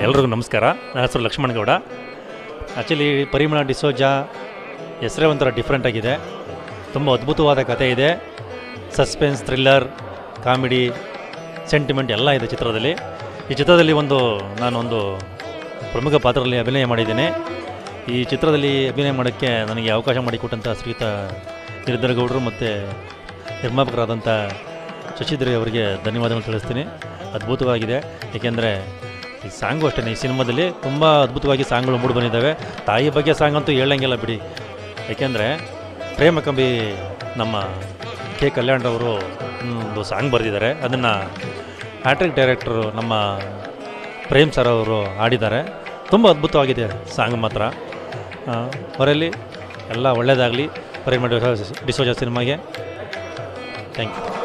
ಎಲ್ರಿಗೂ ನಮಸ್ಕಾರ ನನ್ನ ಹೆಸರು ಲಕ್ಷ್ಮಣ್ ಗೌಡ ಆ್ಯಕ್ಚುಲಿ ಪರಿಮಳ ಡಿಸೋಜಾ ಹೆಸರೇ ಒಂಥರ ಡಿಫ್ರೆಂಟ್ ಆಗಿದೆ ತುಂಬ ಅದ್ಭುತವಾದ ಕಥೆ ಇದೆ ಸಸ್ಪೆನ್ಸ್ ಥ್ರಿಲ್ಲರ್ ಕಾಮಿಡಿ ಸೆಂಟಿಮೆಂಟ್ ಎಲ್ಲ ಇದೆ ಚಿತ್ರದಲ್ಲಿ ಈ ಚಿತ್ರದಲ್ಲಿ ಒಂದು ನಾನೊಂದು ಪ್ರಮುಖ ಪಾತ್ರದಲ್ಲಿ ಅಭಿನಯ ಮಾಡಿದ್ದೇನೆ ಈ ಚಿತ್ರದಲ್ಲಿ ಅಭಿನಯ ಮಾಡೋಕ್ಕೆ ನನಗೆ ಅವಕಾಶ ಮಾಡಿಕೊಟ್ಟಂಥ ಶ್ರೀಯುತ ಗಿರಿಧರ ಗೌಡರು ಮತ್ತು ನಿರ್ಮಾಪಕರಾದಂಥ ಶಶಿಧರಿ ಅವರಿಗೆ ಧನ್ಯವಾದಗಳು ತಿಳಿಸ್ತೀನಿ ಅದ್ಭುತವಾಗಿದೆ ಏಕೆಂದರೆ ಈ ಸಾಂಗು ಅಷ್ಟೇ ಈ ಸಿನಿಮಾದಲ್ಲಿ ತುಂಬ ಅದ್ಭುತವಾಗಿ ಸಾಂಗ್ಗಳು ಮೂಡಿ ಬಂದಿದ್ದಾವೆ ತಾಯಿ ಬಗ್ಗೆ ಸಾಂಗ್ ಅಂತೂ ಹೇಳಂಗಿಲ್ಲ ಬಿಡಿ ಏಕೆಂದರೆ ಪ್ರೇಮ ಕಂಬಿ ನಮ್ಮ ಕೆ ಕಲ್ಯಾಣ್ರವರು ಒಂದು ಸಾಂಗ್ ಬರೆದಿದ್ದಾರೆ ಅದನ್ನು ಹ್ಯಾಟ್ರಿಕ್ ಡೈರೆಕ್ಟರು ನಮ್ಮ ಪ್ರೇಮ್ ಸರ್ ಅವರು ಆಡಿದ್ದಾರೆ ತುಂಬ ಅದ್ಭುತವಾಗಿದೆ ಸಾಂಗ್ ಮಾತ್ರ ಆ, ಅವರಲ್ಲಿ ಎಲ್ಲ ಒಳ್ಳೆಯದಾಗಲಿ ಪರಿಮಳ ಡಿಸೋಜಾ ಸಿನಿಮಾಗೆ ಥ್ಯಾಂಕ್ ಯು